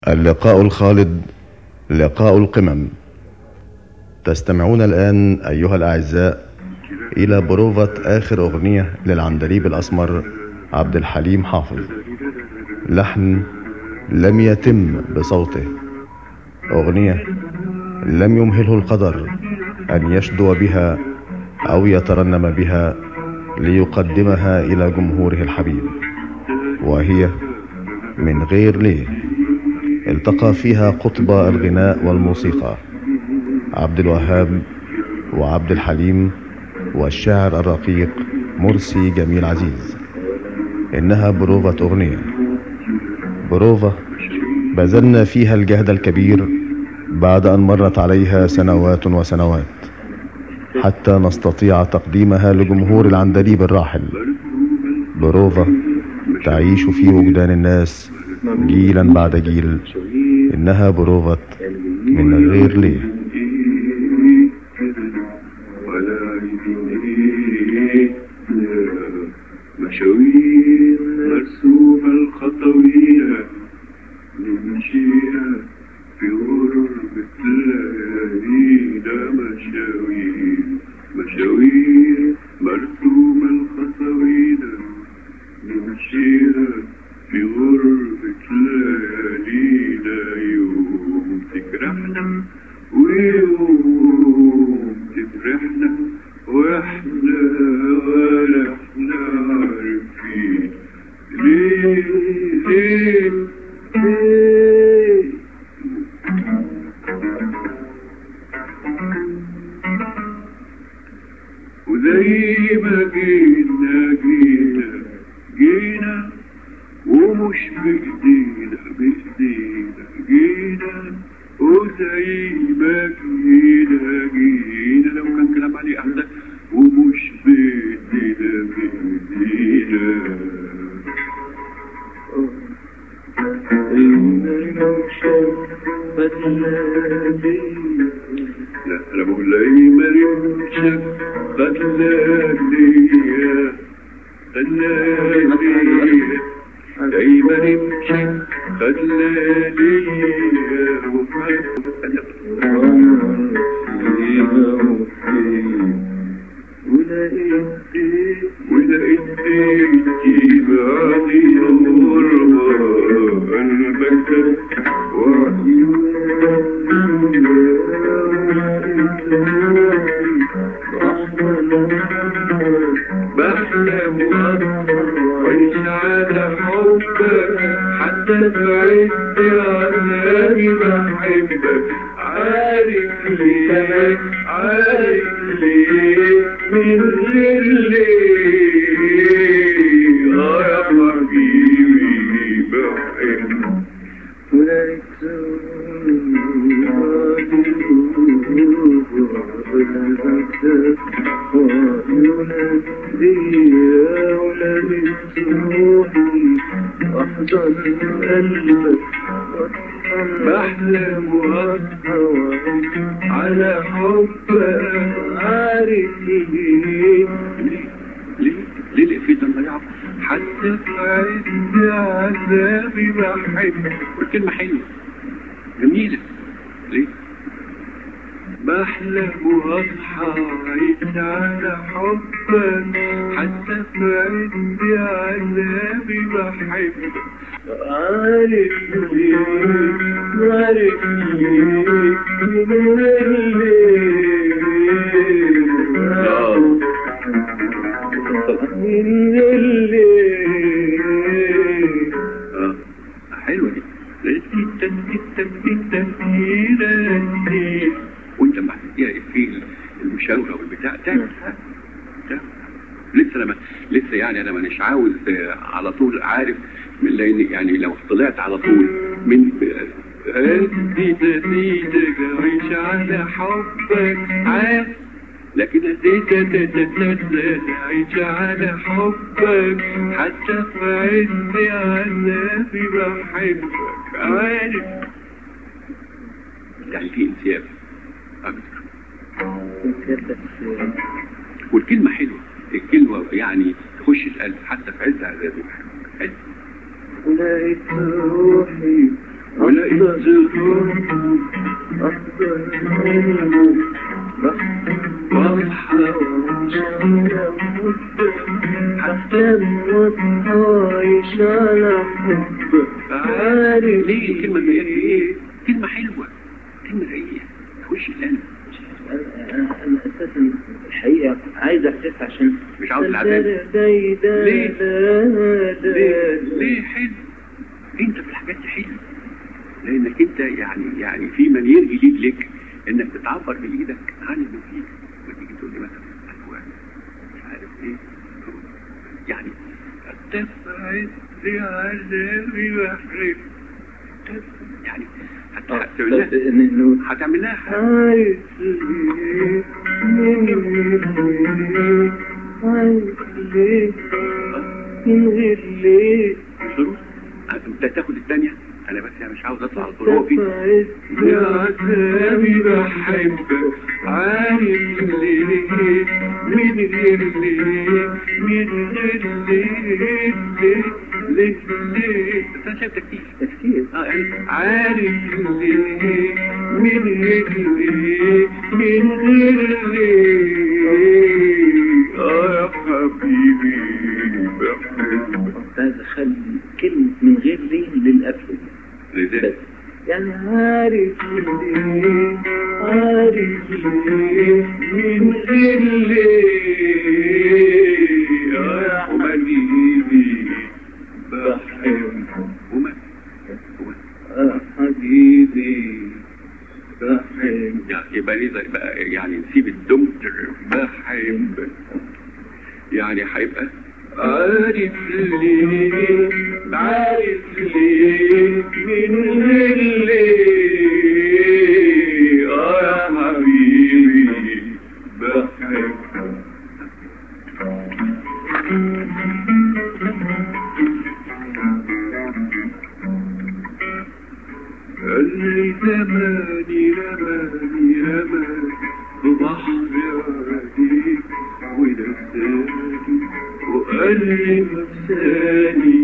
اللقاء الخالد لقاء القمم تستمعون الآن أيها الأعزاء إلى بروفة آخر أغنية للعندليب الأسمر عبد الحليم حافظ لحن لم يتم بصوته أغنية لم يمهله القدر أن يشدو بها أو يترنم بها ليقدمها إلى جمهوره الحبيب وهي من غير ليه التقى فيها قطب الغناء والموسيقى عبد الوهاب وعبد الحليم والشاعر الرقيق مرسي جميل عزيز إنها بروفة أغنية بروفة بذلنا فيها الجهد الكبير بعد أن مرت عليها سنوات وسنوات حتى نستطيع تقديمها لجمهور العندليب الراحل بروفة تعيش في وجدان الناس جيلا بعد جيل إنها بروفة من غير ليه مشاوير مرسومة الخطوية نمشيها في غربة ليالينا مشاوير مشاوير مرسومة الخطوية نمشيها في غربة ليالينا يوم تجرحنا ويوم تفرحنا واحنا ولا احنا عارفين ليه ليه ليه وزي ما جينا جينا جينا ومش بإيدينا بإيدينا جينا وزي ما جينا جينا لو كان كلام عليه أحسن ومش بإيدينا بإيدينا لا أنا بقول لي ما يمشك خلاني خلاني دايما يمشي خلاني ولقيت بيتي بعدي الغربة المكتب بحلم وعيش على حبك حتى بعدت عناني بحبك عارف ليه عارف ليه من غير ليه اه يا حبيبي بحبك بحلم واسهر على حبك عارف ليه ليه ليه ليه في ضياع حتى في عز عذابي بحبك والكلمة حلوة جميلة ليه بحلم واصحى عيش على حبك حتى في عز عذابي بحبك عارف ليه عارف ليه من الليل من الليل اه حلوة دي وانت مع في المشاورة والبتاع تعمل تعمل لسه لما لسه يعني انا مانيش عاوز على طول عارف من لان يعني لو طلعت على طول من ادي تزيدك عيش على حبك عارف لكن اديت عيش على حبك حتى في عز عذابي بحبك عارف يعني في انسياب اكتر والكلمة حلوة الكلمة يعني تخش القلب حتى في عز عذابي بحبك حلو لقيت روحي ولقيت زهور واضحة حتى الموت عايش على حب عارف ليه الكلمة دي ايه؟ كلمة حلوة كلمة رقيقة في وش القلب انا أنا اساسا الحقيقه عايز احسسها عشان مش عاوز العذاب ليه؟ ليه؟ ليه؟ ليه حلو؟ انت في الحاجات دي حلو لانك انت يعني يعني في من يرجي ليك لك انك بتعبر بايدك عن اللي فيك وتيجي تقول لي مثلا ايوه مش عارف ايه يعني تفعل لي عذابي وحرم يعني هت- هتعمل لها انه هتعمل لها حاجه عايز ليه من عايز ليه من غير ليه شروط انت تاخد الثانيه انا بس يعني مش عاوز اطلع على طول هو في عايز يا عذابي بحبك عارف ليه من غير ليه من غير ليه ليه ليه ليه بس انا شايف تكتيك تفكير اه يعني عارف ليه من غير ليه من غير ليه اه يا حبيبي بحبك كنت عايز اخلي كلمة من غير ليه للقفل بس لذلك يعني عارف ليه عارف ليه من غير ليه يا حبيبي بحبك وما وما آه، حبيبي بحب يعني يبقى ليه زي بقى يعني نسيب الدمتر بحبك يعني هيبقى عارف ليه عارف ليه من غير ليه اه يا حبيبي بحبك اللي زماني رماني رماني ببحر عديك ونساني وقال لي نساني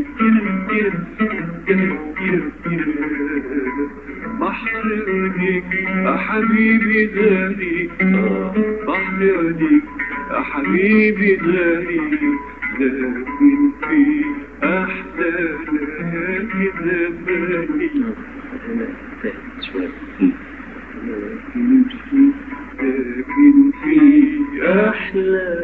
بحر عينيك يا حبيبي غالي آه، بحر عينيك يا حبيبي غالي لكن في أحلى ليالي زماني هنا تهت شوية لكن في لكن في أحلى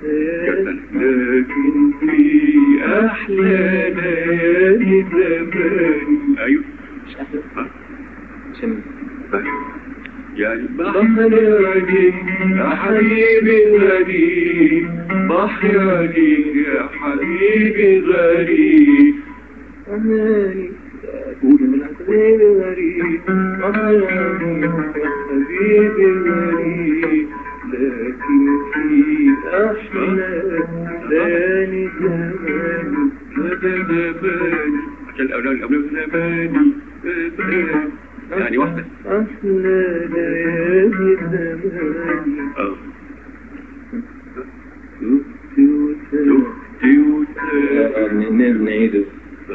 لكن في أحلى ليالي زمان أيوه مش أحلى عشان يعني بحر عليك يا حبيبي غريب بحر عليك يا حبيبي غريب أماني قول من حبيبي غريب أماني حبيبي غريب لكن في أحلى ليالي زمان زمان عشان الأولاد الأولاد زماني زمان يعني واحدة أحلى ليالي زمان اه شفت وسلام شفتي وسام نعيده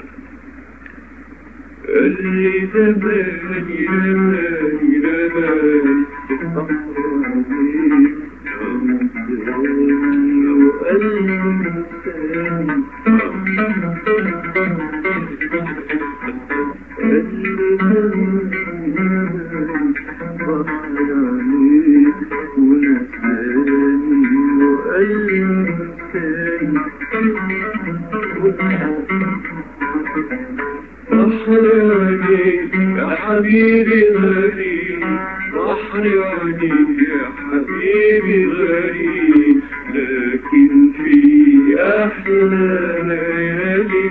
اللي زماني رماني رماني بحر عينيك يا حبيبي غريب بحر عينيك يا حبيبي غريب لكن في أحلى ليالي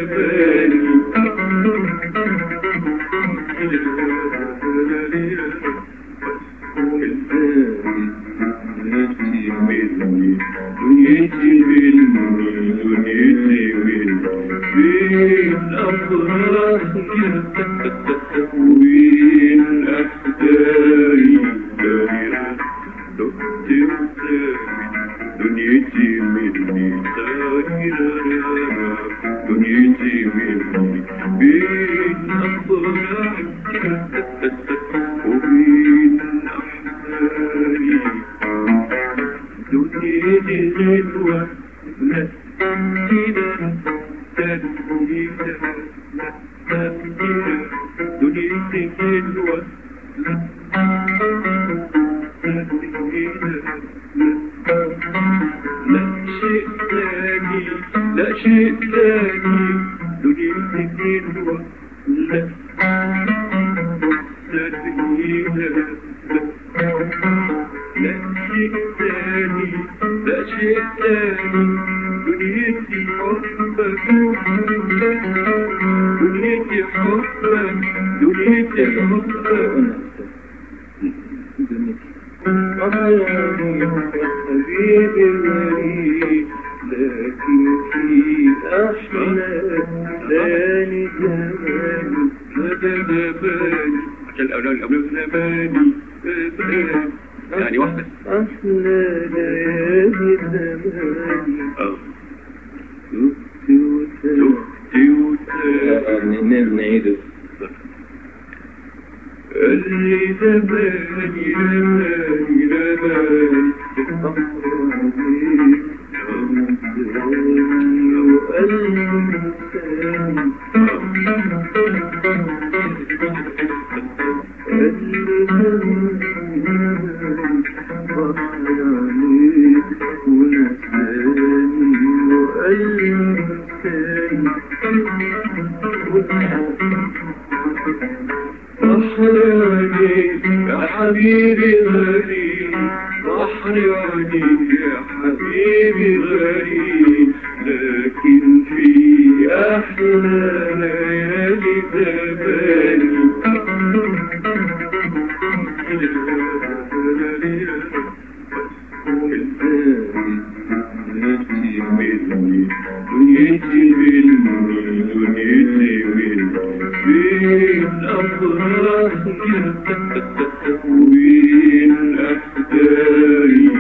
زماني دنيتي مني دنيتي مني بين أفراح وين أحداري دايرة دكتور دنيتي مني دايرة دنيتي مني بين أفراح وبين أحزاني دنيتي غلوة لا تنسينا تنسينا لا تنسينا دنيتي غلوة لا تنسينا لا شيء ثاني لا شيء ثاني دنيتي غلوة لا تنسينا لا شيء ثاني لا شيء ثاني دنيتي حبك دنيتي حبك دنيتي حبك حبيبي غريب لكن في أحلى ثاني زمان هذا بالي عشان الأولاد الأولاد زماني زماني يعني واحدة أحلى ليالي زماني اه شفت وسامي تهتي وتاني نعيده اللي زماني زماني زماني بحراني يا حبيبي غريب بحراني يا حبيبي غريب لكن في أحلى ليالي زماني دنيتي مني دنيتي مني بين أفراح وبين أحزاني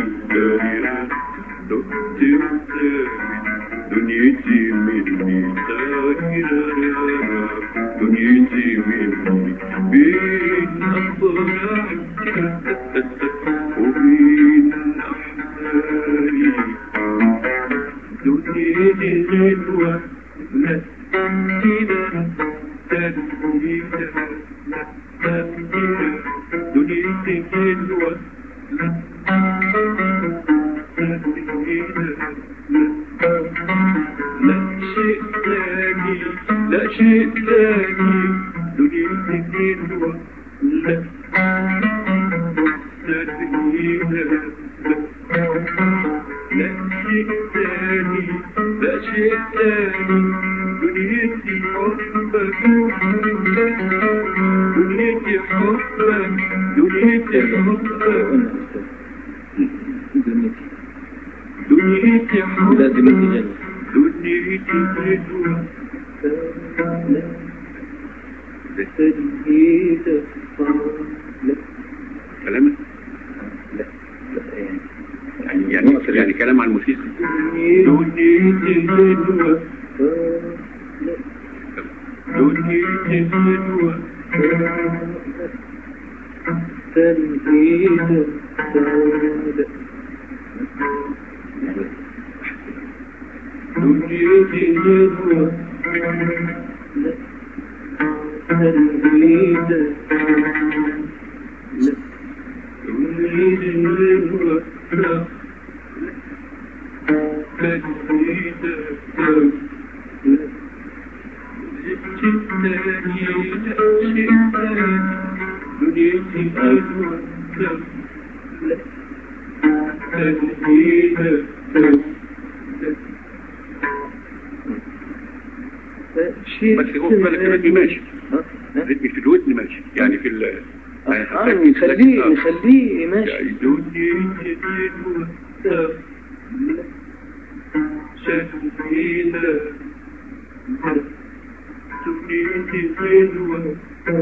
دنيتي دنيتي مني دنيتي مني بين أفراح وبين أحزاني دنيتي غلوة لا تنسينا تنسينا لا تنسينا دنيتي غلوة لا تنسينا لا شيء ثاني لا شيء ثاني دنيتي غلوة لا تنسينا لا شيء ثاني لا شيء ثاني دنيتي حبك دنيتي حبك دنيتي حبك دنيتي لا حبك دمتي جنة دنيتي غلوة تجديد لا كلامك لا لا يعني يعني يعني, يعني كلام عن الموسيقى دنيتي غلوة دنيتي غلوة تنهيد سوداء دنيتي غلوة تنهيد لا دنيتي غلوة لا تجديد دنيتي غلوة لا تجديد بس هو في بالك الريتم ماشي الريتم في الودن ماشي يعني في ال يعني آه، نخليه نخليه ماشي يعني دنيتي غلوة شهيدة دنيتي غلوة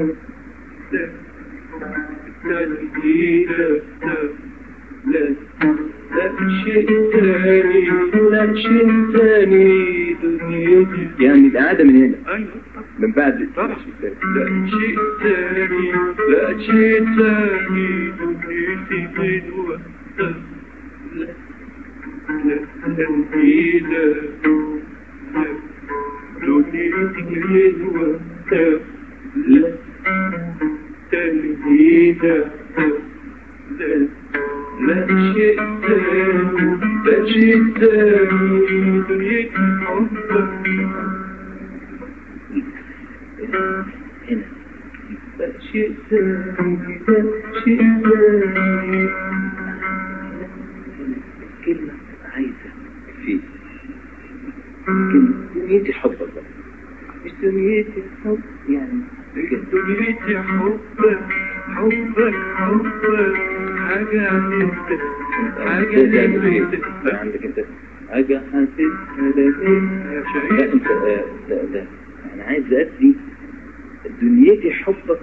تجديدة لا لا شيء ثاني لا شيء ثاني دنيتي يعني الإعادة من هنا أيوة من بعد طبعا لا شيء تاني لا شيء تاني دنيتي من وقتها لا لا تنهينا دنيتي من وقتها لا تنهينا لا لا شيء تاني لا شيء تاني دنيتي حبك هنا لا شيء ثاني لا شيء ثاني كلمة عايزة في كلمة دنيتي حبك بقى مش دنيتي حب يعني كده. دنيتي حبك حبك حبك حاجة عندك حاجة لبيتك عندك انت حاجة حاسسها لقيتها لا انت آه، لا لا انا عايز ادي دنيتي حبك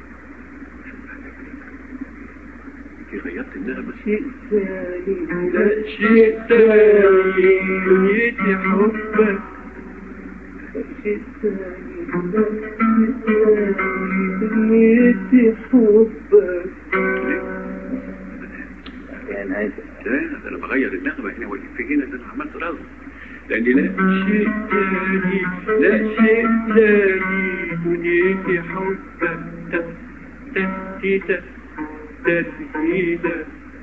انت غيرت النغمة شيء ثاني لا شيء تاني دنيتي حبك شيء ثاني لا شيء ثاني دنيتي حبك يعني عايز لا ده انا بغير النغمة هنا في هنا ده انا عملت رغم لأن لا شيء تاني لا شيء تاني دنيتي حبك تم تم تيتا تنهيدا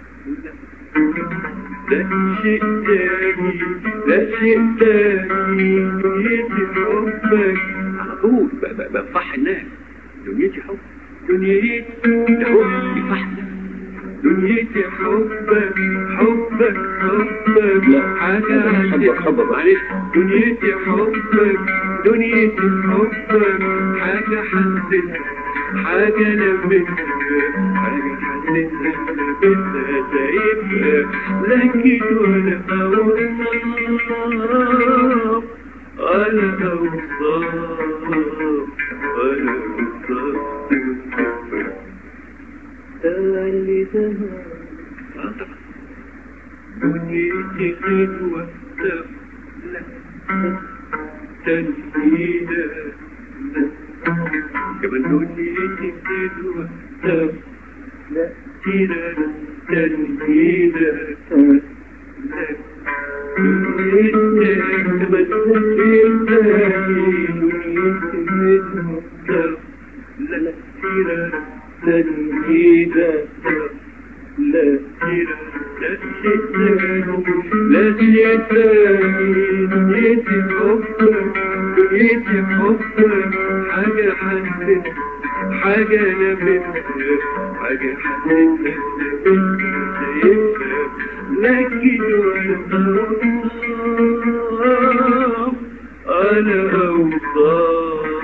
لا شيء تاني لا شيء تاني دنيتي حبك على طول ب- ب- بفح الناس دنيتي حب دنيتي ده هو بيفح الناس دنيتي حبك حبك حبك لا. حاجة حبك- عندك حبك. معلش دنيتي حبك دنيتي حبك حاجة حسيتها حاجة لمتها حاجة حسيتها لمتها شايفها لكن ولا أوصاف ولا أوصاف ولا أوصاف اللي زمان آه طبعا. دنيتي غدوة لا تنهيدا لا كمان دنيتي غدوة لا تيرا تنهيدا لا دنيتي كمان دنيتي غدوة لا تيرا تنهيدا لا تيرا لا شيء لا شيء تاني دنيتي حبك دنيتي حبك حاجة حسيت حاجة لمتها حاجة حسيت لمتها شايفها لكن وانا أوصاف أنا أوصاف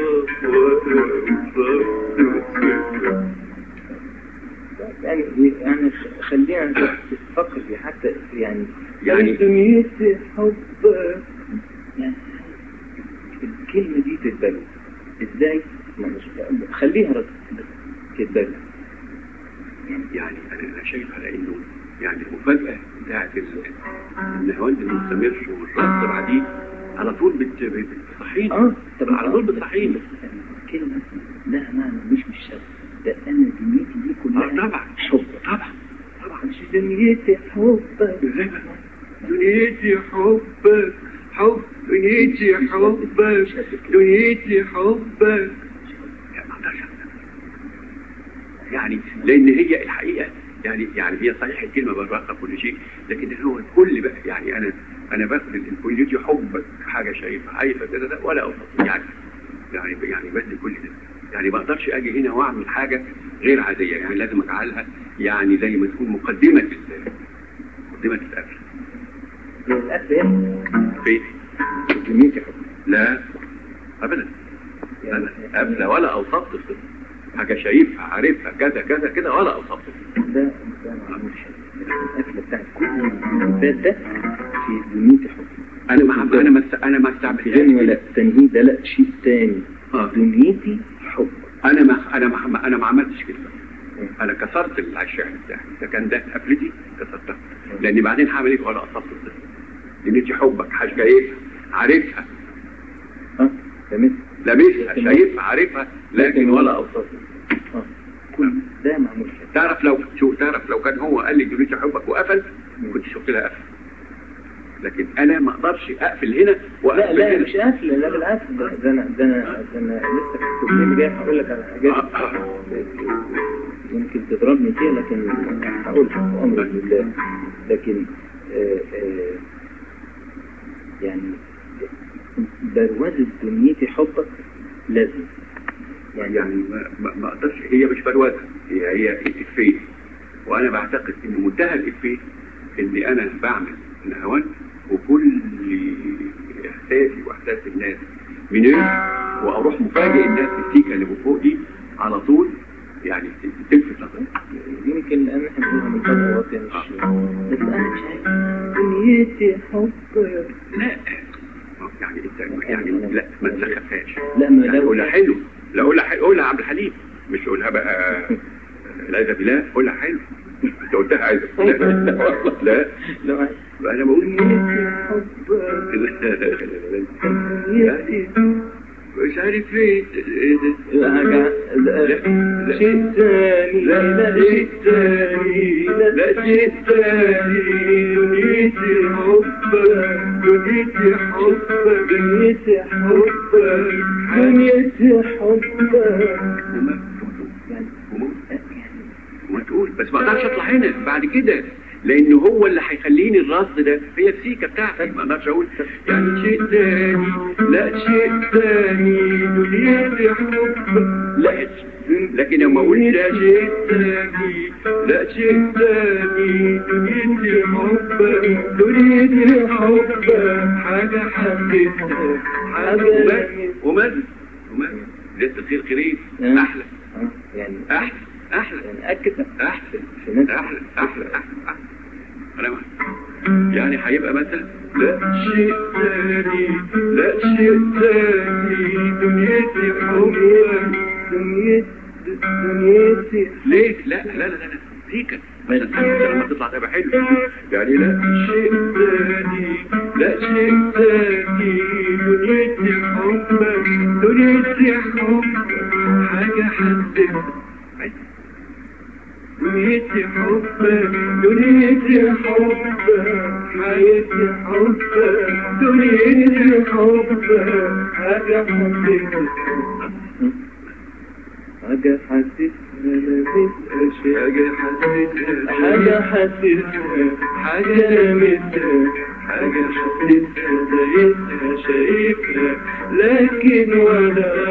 وأنا أوصاف يعني يعني خ- خلينا نفكر في حتى يعني يعني- دنيتي حبك يعني الكلمة دي تتبلد ازاي؟ ما مش خليها رد تتبلد يعني انا انا شايف على انه يعني المفاجاه بتاعت ال- النهوند المستمر والرقص بعديه على طول بت- بت- بتصحيني اه طب على طول بتصحيني الكلمة لها معنى مش بالشرط ده انا دنيتي دي كلها اه طبعا حب طبعا طبعا مش دنيتي حبك ازاي بقى دنيتي حبك حب دنيتي حبك دنيتي حبك يعني ما اقدرش أفهم. يعني لان هي الحقيقه يعني يعني هي صحيح الكلمه بالرقه كل شيء لكن هو الكل بقى يعني انا انا باخد الكليتي حبك حاجه شايفها عايزه كده ده ولا اوصف يعني يعني يعني بدي كل ده يعني ما اقدرش اجي هنا واعمل حاجه غير عاديه يعني لازم اجعلها يعني زي ما تكون مقدمه ال- مقدمه القفل للأسف هنا فين؟ دنيتي حبك لا ابدا انا قافله ولا اوصفت الصفه حاجه شايفها عارفها كذا كذا كده ولا اوصفت الصفة. ده ده معمول حلو القفلة بتاعت كل اللي فات ده في دنيتي حبك انا ما انا ما است- انا ما تاني استعملتهاش ولا تنهيد ده لا شيء تاني آه. دنيتي حب انا ما انا ما انا ما عملتش كده انا كسرت الشعر بتاعي ده كان ده قفلتي كسرتها لان بعدين هعمل ايه ولا قصرت الصفه دنيتي حبك حاجه ايه عارفها ها تمام لابسها لكن- شايفها عارفها لكن ولا اوصف اه كل ده معمول كده تعرف لو شو تعرف لو كان هو قال لي جلوس احبك وقفل كنت شفت لها قفل لكن انا ما اقدرش اقفل هنا لا واقفل لا هنا مش قافل لا بالعكس ده ده انا ده انا ده انا لسه في التوكيل اللي جاي هقول لك على حاجات يمكن تضربني فيها لكن هقول امر لله لكن آه آه يعني بروزة دنيتي حبك لازم يعني يعني ما, ما, ما اقدرش هي مش بروزه هي هي افيه وانا بعتقد ان منتهى الافيه اني انا بعمل نهوان وكل احساسي واحساس الناس من ايه واروح مفاجئ الناس السيكه اللي من فوق دي على طول يعني تلفت نظري يمكن لان احنا بنقولها من فتره واطيه مش بس انا مش عارف دنيتي حبك لا يعني انت يعني لا ما تسخفهاش لا ما يعني لو قولها حلو لا قولها حلو قولها عبد الحليم مش قولها بقى العياذ بالله قولها حلو انت قلتها عايز لا لو عايز بقى انا بقول دنيتي حبك دنيتي مش عارف ايه شيء ثاني لا شيء ثاني لا شيء ثاني دنيتي حبك دنيتي حبك دنيتي حبك دنيتي حبك وما وما تقول بس ما اقدرش اطلع هنا بعد كده لان هو اللي هيخليني الرصد ده هي السيكه بتاعتي ما اقدرش اقول يعني شيء تاني لا شيء تاني دنيتي حبك لا لكن لما اقول لا شيء تاني لا شيء تاني دنيتي حبك دنيتي حبك حاجه حبيتها حاجه ومال ومال لسه الخير خيرين احلى يعني احلى احلى يعني اكد احلى في ناس احلى احلى احلى احلى انا معاك. يعني هيبقى مثلا لا شيء ثاني لا شيء ثاني دنيتي حبك دنيتي دنيتي ليه لا لا لا لا لا سيكا عشان حتى لما تطلع تبقى حلو يعني لا شيء ثاني لا شيء ثاني دنيتي حبك دنيتي حبك حاجة حسيتها دنيتي حبك دنيتي حبك حياتي حبك دنيتي حبك حاجة حسيتها حاجة حسيتها لمسها شيء حاجة حسيتها حاجة حسيتها حاجة لمستها حاجة حسيتها لقيتها شايفها لكن ولا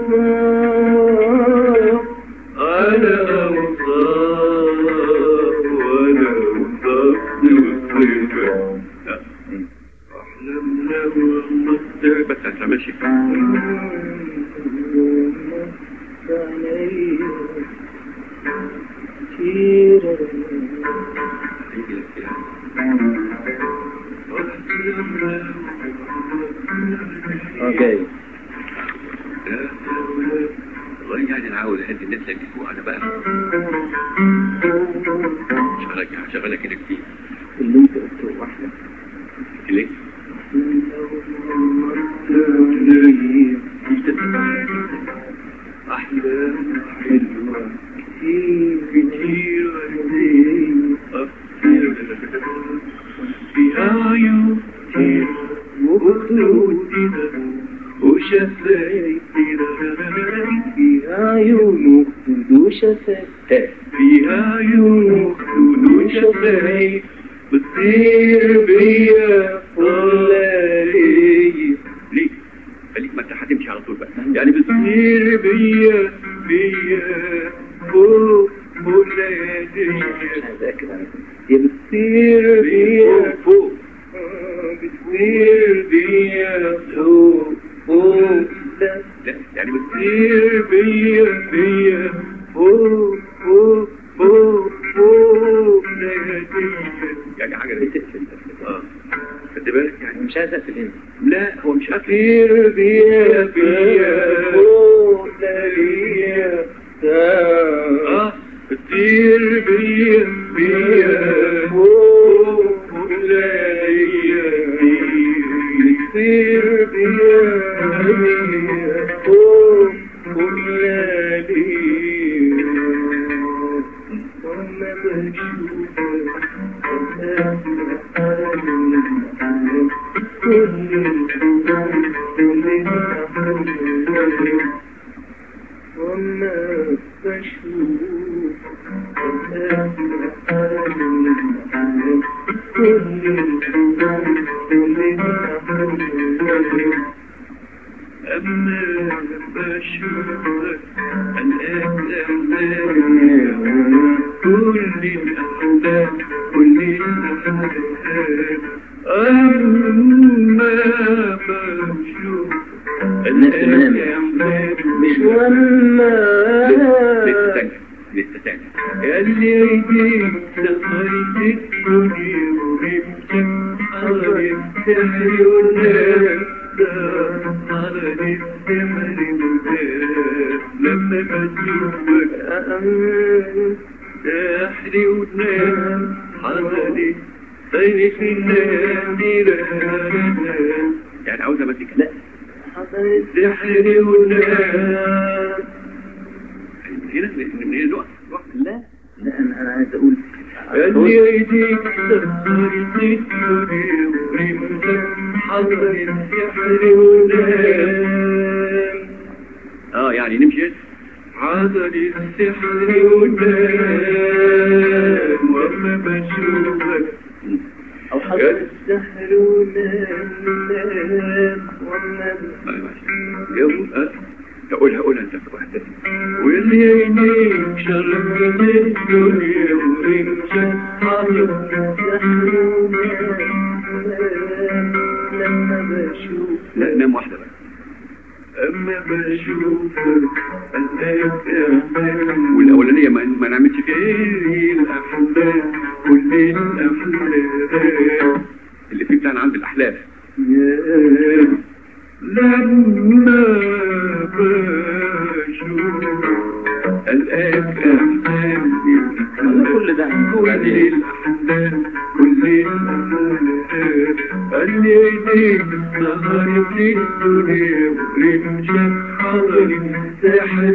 أوصاف أنا أوصاف وأنا أوصاف توصفها أحلامنا والله بس أنت ماشي هيجي لك كده. اوكي والله يعني انا عاوز اهدي الناس اللي فوق انا بقى شغلك شغلك كده كتير اللي انت قلته واحدة ليه؟ احلام حلوه كتير كتير فيها عيون كتير وخدود وشفايف فيها عيون وخدود وشفايف فيها عيون وخدود وشفايف بتطير بيا طلالي ليه؟ خليك ما انت هتمشي على طول بقى يعني بتطير بيا بيا فوق ولادي مش عايز اكد على كده هي بتطير بيا فوق بتطير بيا فوق فوق لا لا يعني بتطير بيا بيا فوق فوق فوق فوق لادي يعني حاجه زي كده. اه خد بالك يعني مش عايز اقفل هنا لا هو مش أكير بيا بيا فوق بيا آه كتير بيا بيا فوق ليا كتير بيا بيا الناس المنام مش لسه تاني لسه تاني اللي يديك سخرت الدنيا ورمشك حرم سحر ونام على السمر ودام لما بشوفك سحر ونام حوالي طيف النادرة يعني عاوز امسك لا سحر ونام هنا من هنا نقف نقف لا لا انا انا عايز اقول اللي يديك سخرت الدنيا ورمشك حضر السحر ونام اه يعني نمشي عضل السحر ونام وما بشوفك او حضر السحر ونام نام وما آه، ماشي يلا آه. تقولها قولها انت واحدة واللي يديك شرقت الدنيا ورمشك حضر السحر ونام لما بشوف لا نام واحدة بقى أما بشوفك ألاقيك أحلام والاولانية ما, ما نعملش فيها ايه كل الأحلام كل الأحلام اللي فيه بتاعنا عند الاحلاف لما بشوف ألقاك أحلام كل ده كل الأحلام كل الأحلام اللي يديك سهرت الدنيا ورمشك حضر السحر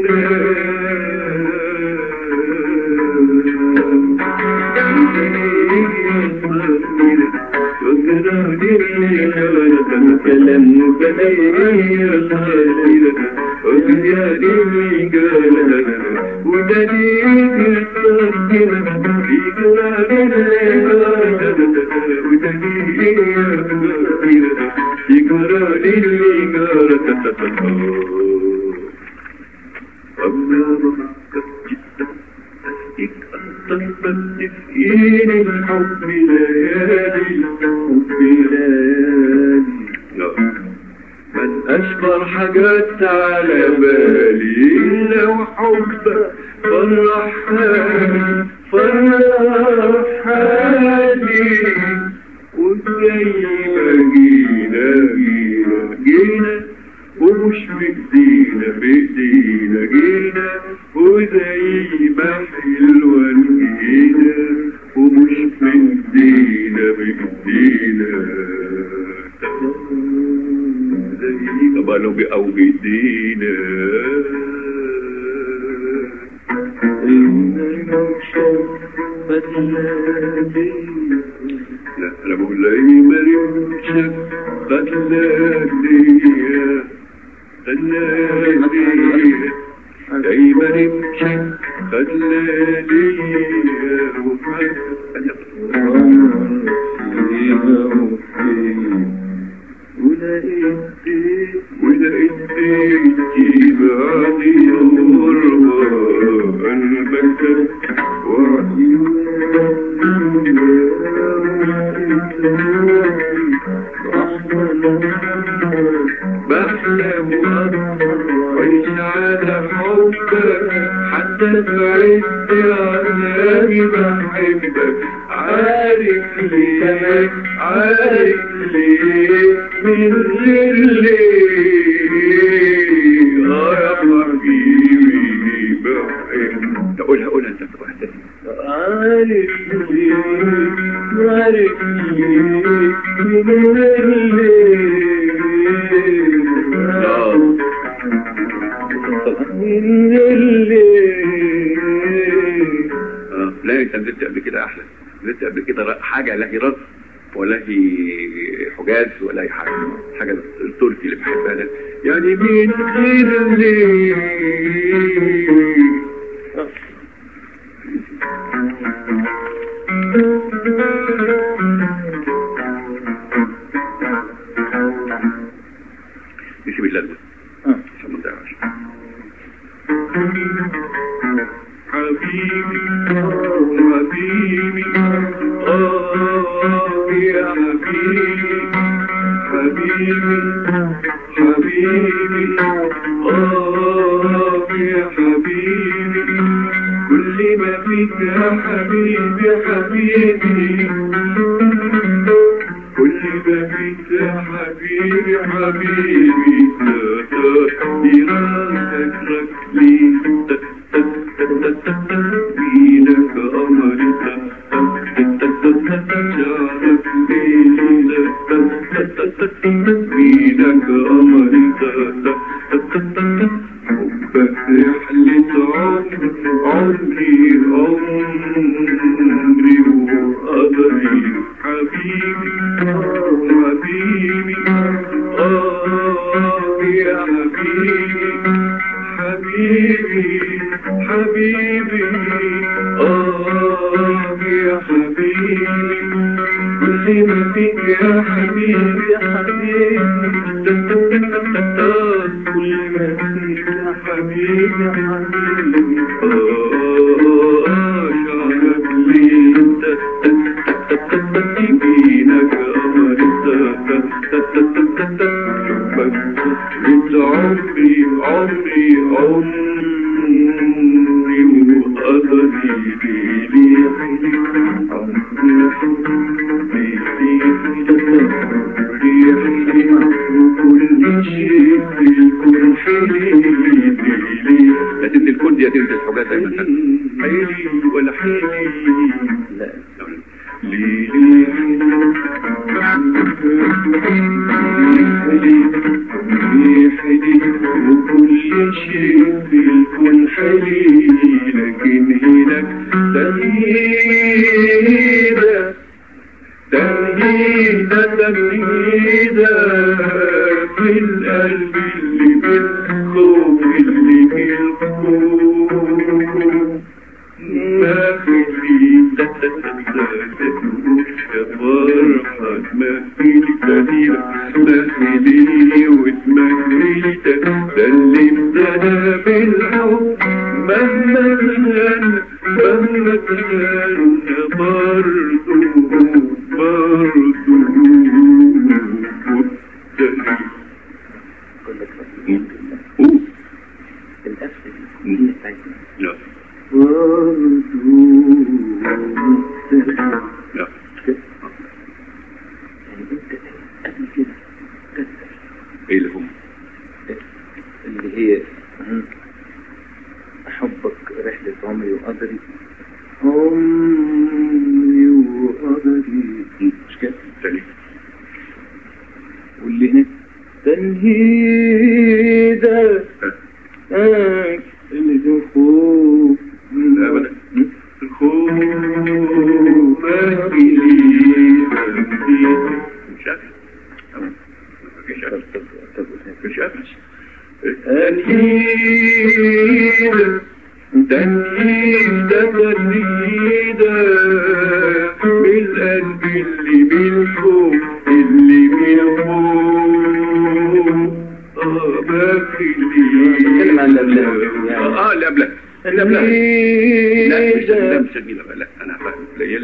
والنام كلام بديع خالد وزياد قال ودليل يستقبل في قرار ودليل يستقبل في قرار تسكين الحب ليالي الحب ليالي من أشبر حاجات على بالي لو حبك فرح حالي فرح حالي وزي ما جينا جينا جينا ومش بإيدينا بإيدينا جينا وزي ما حلوة جينا ومش بإيدينا بإيدينا زي طبعا أو بإيدينا لا أنا بقول لي مريم خلاني خلاني أي مريم خلاني ولقيت بيتي بعدي غربة قلبك بحلم وعيش على حبك حتى في عز عذابي بحبك عارف ليه عارف ليه من غير ليه اه يا حبيبي بحبك تقولها قولها انت واحدة عارف ليه عارف ليه من غير ليه لا من غير ليه اه لا انت نزلت قبل كده احلى نزلت قبل كده ر- حاجه لا هي رز ولا هي حجاز ولا هي حاجه حاجه التركي اللي بحبها ده يعني من غير ليه نسيب اللازمه اه عشان ما نضيعش حبيبي حبيبي آه يا حبيبي حبيبي حبيبي آه يا حبيبي كل ما فيك يا حبيبي حبيبي كل ما فيك يا حبيبي حبيبي إرادك ركلي بيدك أمري شعرك ليلة بيدك أمري حبك رحلة عمري عمري وقدري حبيبي حبيبي آه يا حبيبي حبيبي حبيبي آه يا حبيبي كل ما فيك يا حبيبي يا حبيبي آه كل ما فيك يا حبيبي يا حبيبي آه شعرك ليه بينك أمرت انت عمري عمري عمري وقدري ليلي وكل شيء في الكون حليلي لا تنزل كل يا تنزل حجاز زي ما انت حليلي ولا حليلي لا ليلي وكل شيء في الكون حلي لكن هناك تنهيدة تنهيدة تنهيدة في القلب اللي بالخوف اللي بالخوف ما في لي يا فرحة ما في لي كثير ما في لي وتمنيت سلمت انا بالحب مهما كان مهما كان برضو برضو مبتلي كلك أوه. القفله دي هي بتاعتنا لا برضو مبتلى لا يعني انت قبل كده كسر ايه اللي هم اللي هي مم. احبك رحلة عمري وقدري عمري وقدري مش كده تاني واللي هناك تنهيدة آه، اللي ده خوف لا أبدا. مم. الخوف ما في لي مش قافل مفيش طب قافل طب طب قولها. مش قافل تنهيدة تنهيدة تنهيدة بالقلب اللي بالخوف اللي بالخوف اه ما في بتكلم عن الأبلاد يعني. اه اللي قبلك اللي قبلك لا مش لا مش جميلة بقى لا انا فاهم قليلة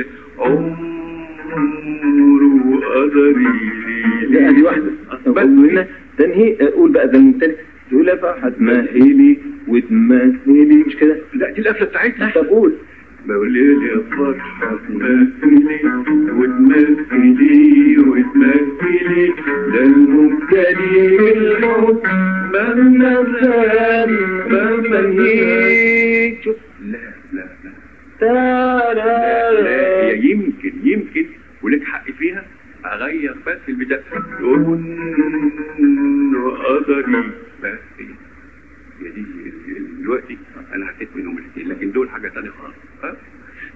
عمر وقدري لا دي واحدة بس. هنا تنهي قول بقى ده التاني تقول يا فرحة تمهلي وتمثلي مش كده لا دي القفلة بتاعتنا طب قول بقولي يا فرحة تمثلي وتمثلي وتمثلي ده المبتلي بالحب مهما كان مهما هيك شوف لا لا لا لا لا هي يمكن يمكن ولك حق فيها اغير بس البداية كن وقدري بس هي هي دي دلوقتي انا حسيت منهم الاثنين لكن دول حاجه ثانيه خالص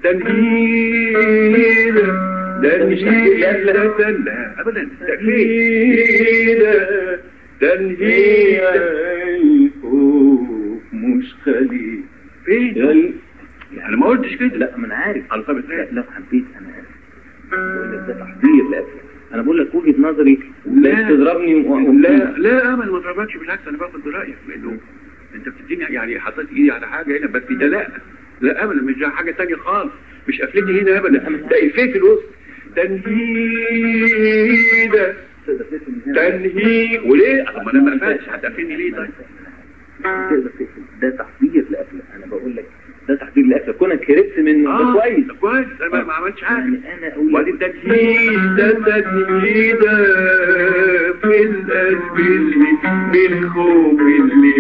تنهيدة تنهيدة لا ابدا تنهيدة تنهيدة الخوف مش خليل فين؟ انا ما قلتش كده لا ما انا عارف على طب لا لو حبيت انا عارف بقول لك ده تحضير لأكل انا بقول لك وجهة نظري لا تضربني و... لا لا امل ما ضربكش بالعكس انا باخد برايك لانه انت بتديني يعني حطيت ايدي على حاجه هنا بس ده لا لا ابدا مش ده حاجه ثانيه خالص مش قفلتي هنا ابدا ده افيه في الوسط تنهيده تنهي وليه؟ طب ما انا ما قفلتش هتقفلني ليه طيب؟ تقدر تقفل ده تحضير لأكل انا بقول لك ده تحضير لأكل كونك هربت منه ده كويس ده كويس انا ما- ما عملتش حاجه يعني انا اقول وبعدين تجهيزة تجهيزة في القلب اللي بالخوف اللي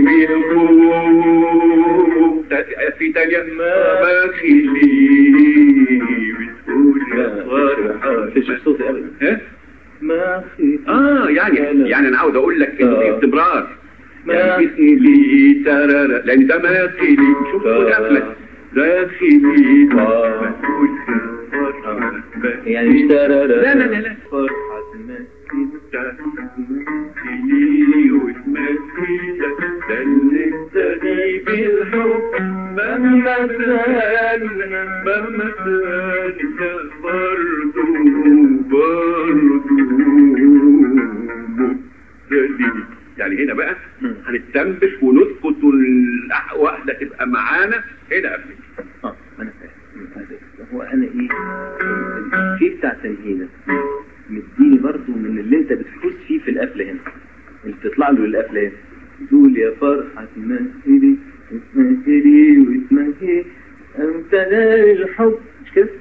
بالخوف تا- في تانية ما خليه بتقول يا فرحة مفيش صوتي ابدا ها؟ ما خير اه يعني يعني انا عاوز اقول لك انه في آه. استمرار ما يعني خلي ترى لان ده ما خلي شوف آه. القفله ده خلي آه. بتقول يا فرحة يعني مش ترى لا لا لا لا فرحة المسجد تمثلي وتمثلي دلتني بالحب مهما سألنا مهما سألنا برضو برضو مبتدئ يعني هنا بقى هنتنبش ونسكت والواحدة تبقى معانا هنا قبل اه انا فاهم هو انا ايه الشيء بتاع تنهيدة مديني برضو من اللي انت بتحس فيه في القفله هنا اللي بتطلع له القفله هنا تقول يا فرحة تمثلي تمثلي وتمهي انت نار الحب مش كده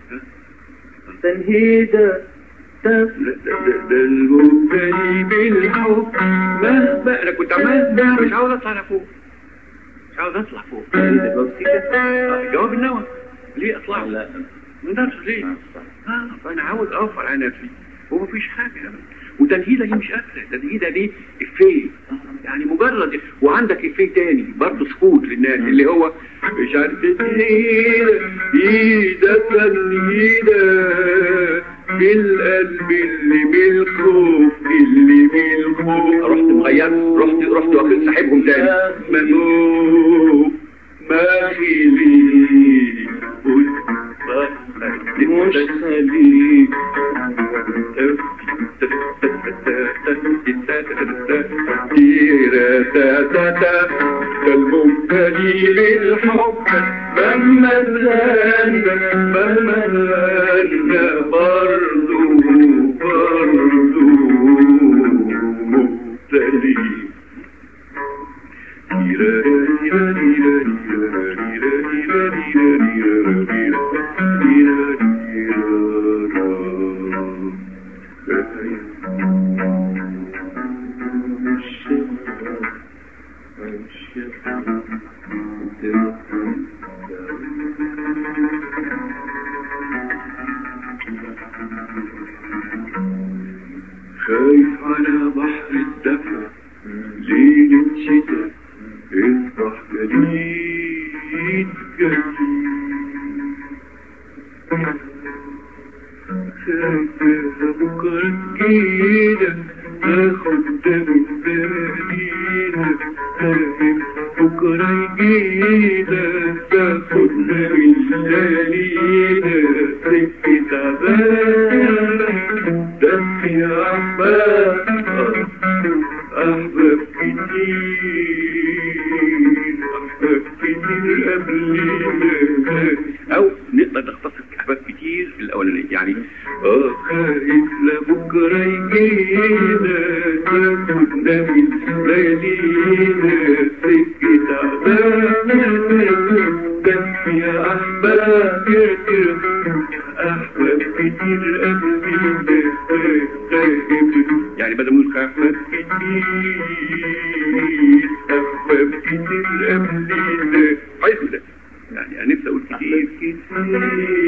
تنهيدة تف ده المبتلي بالحب مهما انا كنت عمال مش عاوز اطلع لفوق مش عاوز اطلع فوق تنهيدة جواب سيكا آه، جواب النوى ليه اطلع لا ما نقدرش ليه اه فانا عاوز اوفر على نفسي ومفيش حاجه أبدا. وتنهيده دي مش قفله تنهيده دي افيه يعني مجرد وعندك افيه تاني برضه سكوت للناس اللي هو مش عارف تنهيده ايده تنهيده في القلب اللي بالخوف اللي بالخوف رحت مغير رحت رحت واخد ساحبهم تاني ممنوع ما خلي مش خليك كالمبتلي بالحب مهما زال مهما زال برضو برضو مبتلي خايف على بحر الدفا ليلة شتاء اصبح جديد جديد خايف بكرة جديدة تاخد دم الزمانينة خايف بكرة جديدة تاخد دم الزمانينة سكة تعبانة دمي أحباب أحباب كتير أحباب كتير قبلنا أو نقدر نختصر أحباب كتير في الأولانية يعني آه خايف لبكرة يجينا تاخدنا من ليالينا سكة تعبانة دمي يا أحباب أحباب كتير قبلنا يعني بدل ما نقول أحباب كتير أحباب كتير قبلنا حلو ده يعني أنا نفسي أقول كتير كتير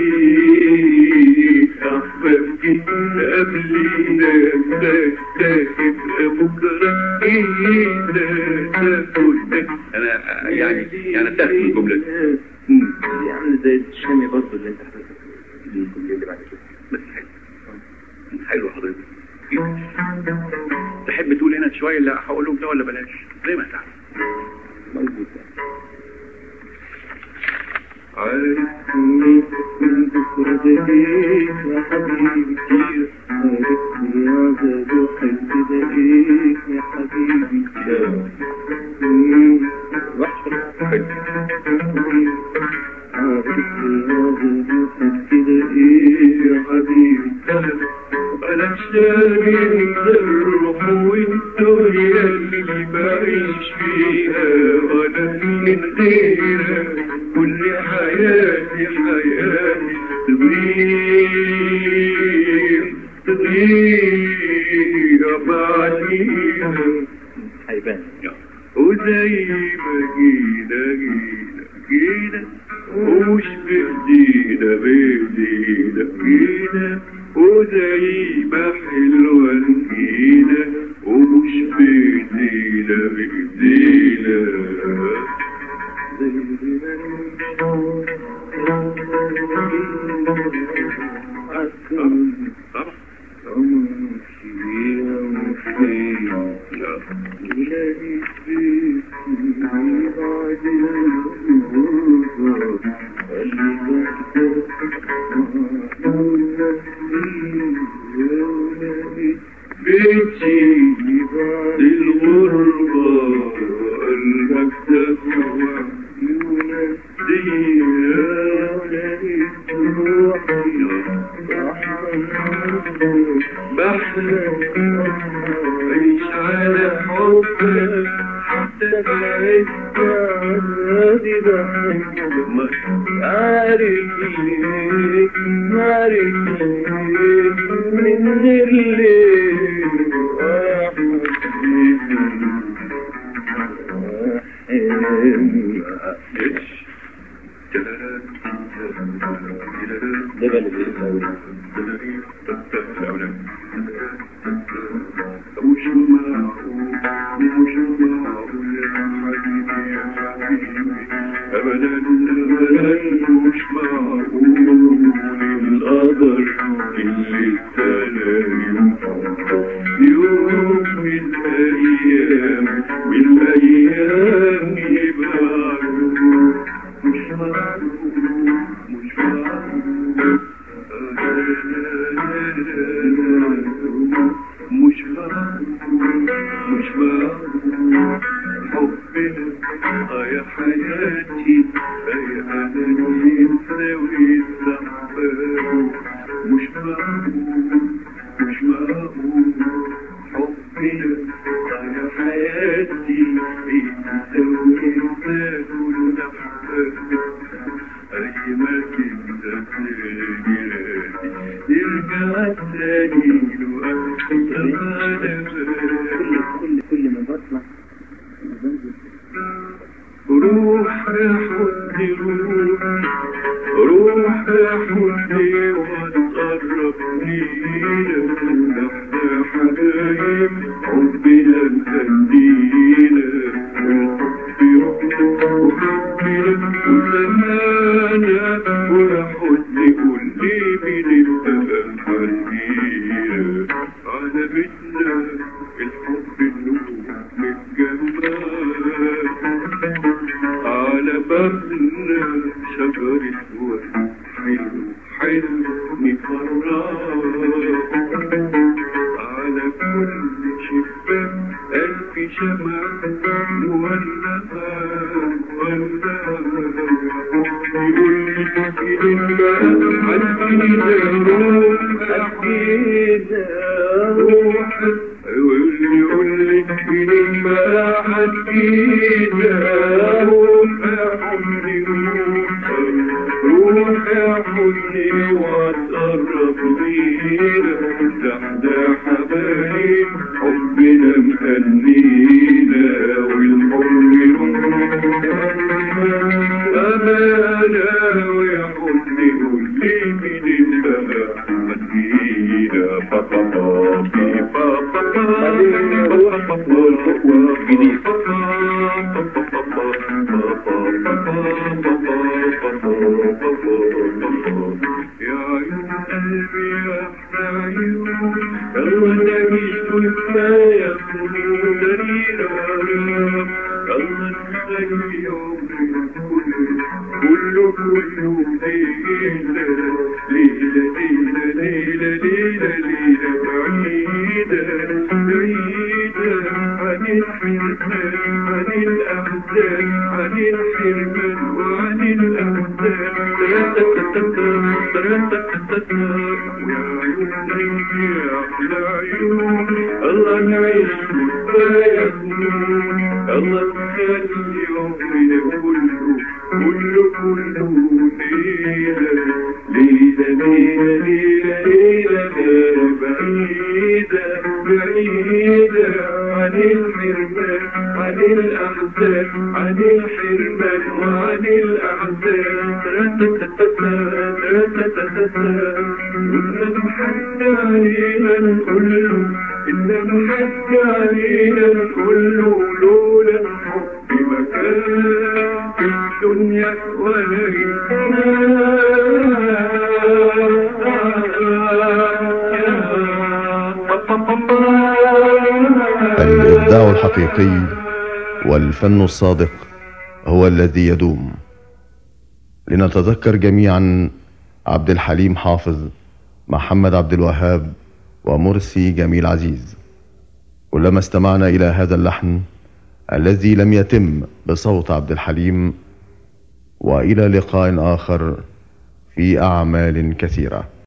أحباب كتير قبلنا تبقى بكرة إينا أنا يعني يعني أتاخد من الجملة دي دي عامله زي الاسامي برضه اللي انت حضرتك الجزء اللي بعد كده بس حلو حلو حضرتك تحب تقول هنا شويه اللي هقولهم ده ولا بلاش زي ما تعرف موجود عرفتني من بكرة دقيق يا حبيبي كتير عرفتني يا زاد حب دقيق يا حبيبي كتير وحش حلو عرفتني يا زاد حب دقيق يا حبيبي كتير أنا شاغل الروح والدنيا اللي بعيش فيها وأنا من غيرك كل حياتي حياتي تضيع تضيع بعديها هيبان وزي ما جينا جينا جينا ومش بإيدينا بإيدينا جينا وزي ما حلوة جينا ومش بإيدينا بإيدينا طبعا بيتي الغربة المكتب بحلم عيش على حبك حتى بعيد عادي بحبك عارف ليك عارف ليك من غير ليه ايش ده بقى اللي بيقول مش معقول مش معقول يا حبيبي يا حبيبي أبدا أبدا مش معقول القدر اللي ابتلى يوم من الأيام من الأيام يبقى مش معقول مش معقول مش معقول مش معقول حبنا آه يا حياتي يا أنا نساوي الزحمة مش معقول مش معقول حبنا آه يا حياتي يساوي يساوي الزحمة أي ما تبدأ يرجع تاني لو كل كل كل ما بطلع بنزل روح يا حزني روح روح يا حزني وتقرب لينا احنا حبايب حبنا مهدينا والحب وحبنا وزمانا ويا حزني قول لي مين انت مهدينا على بيتنا الحب النور متجمع على بابنا شجرة ورد حلو حلو مفرح على كل شباك ألف شمعة مولعة مولعة يقول لي كلمة عندنا روح أحيينا روح يقول لي يقول لي كلمة حكينا روح يا حزني روح يا حزني وتقرب لينا تحت حبايب حبنا مهنينا والحب أمانة ويا حزني قول لي مين انت مدينة بابا بابا كله كله ليلة ليلة ليلة ليلة ليلة ليلة بعيدة بعيدة عن الحرمان عن الأحزان عن الحرمان وعن الأحزان وعيونك يا أحلى عيون الله نعيش وفايقون الله نخلي عمرنا كله كله كله ليلة ليلة ليلة ليلة ليلة بعيدة بعيدة عن الحرمان عن الأحزان عن الحرمان وعن الأحزان إنما حتى علينا الكل إنما حتى علينا الكل لولا الحب مكان في الدنيا ولينا الإبداع الحقيقي والفن الصادق هو الذي يدوم لنتذكر جميعا عبد الحليم حافظ محمد عبد الوهاب ومرسي جميل عزيز كلما استمعنا إلى هذا اللحن الذي لم يتم بصوت عبد الحليم وإلى لقاء آخر في أعمال كثيرة